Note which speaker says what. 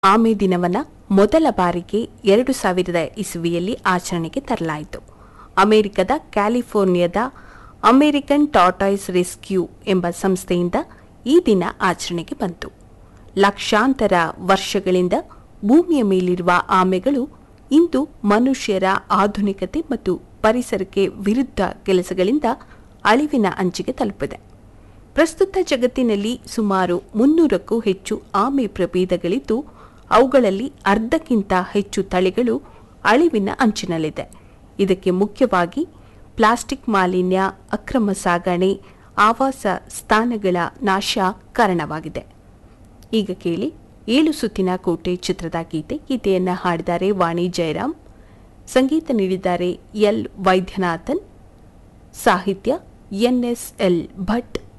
Speaker 1: ಆಮೆ ದಿನವನ್ನ ಮೊದಲ ಬಾರಿಗೆ ಎರಡು ಸಾವಿರದ ಇಸುವಿಯಲ್ಲಿ ಆಚರಣೆಗೆ ತರಲಾಯಿತು ಅಮೆರಿಕದ ಕ್ಯಾಲಿಫೋರ್ನಿಯಾದ ಅಮೆರಿಕನ್ ಟಾಟಾಯ್ಸ್ ರೆಸ್ಕ್ಯೂ ಎಂಬ ಸಂಸ್ಥೆಯಿಂದ ಈ ದಿನ ಆಚರಣೆಗೆ ಬಂತು ಲಕ್ಷಾಂತರ ವರ್ಷಗಳಿಂದ ಭೂಮಿಯ ಮೇಲಿರುವ ಆಮೆಗಳು ಇಂದು ಮನುಷ್ಯರ ಆಧುನಿಕತೆ ಮತ್ತು ಪರಿಸರಕ್ಕೆ ವಿರುದ್ಧ ಕೆಲಸಗಳಿಂದ ಅಳಿವಿನ ಅಂಚಿಗೆ ತಲುಪಿದೆ ಪ್ರಸ್ತುತ ಜಗತ್ತಿನಲ್ಲಿ ಸುಮಾರು ಮುನ್ನೂರಕ್ಕೂ ಹೆಚ್ಚು ಆಮೆ ಪ್ರಭೇದಗಳಿದ್ದು ಅವುಗಳಲ್ಲಿ ಅರ್ಧಕ್ಕಿಂತ ಹೆಚ್ಚು ತಳಿಗಳು ಅಳಿವಿನ ಅಂಚಿನಲ್ಲಿದೆ ಇದಕ್ಕೆ ಮುಖ್ಯವಾಗಿ ಪ್ಲಾಸ್ಟಿಕ್ ಮಾಲಿನ್ಯ ಅಕ್ರಮ ಸಾಗಣೆ ಆವಾಸ ಸ್ಥಾನಗಳ ನಾಶ ಕಾರಣವಾಗಿದೆ ಈಗ ಕೇಳಿ ಏಳು ಸುತ್ತಿನ ಕೋಟೆ ಚಿತ್ರದ ಗೀತೆ ಗೀತೆಯನ್ನು ಹಾಡಿದ್ದಾರೆ ವಾಣಿ ಜಯರಾಮ್ ಸಂಗೀತ ನೀಡಿದ್ದಾರೆ ಎಲ್ ವೈದ್ಯನಾಥನ್ ಸಾಹಿತ್ಯ ಎನ್ಎಸ್ಎಲ್ ಭಟ್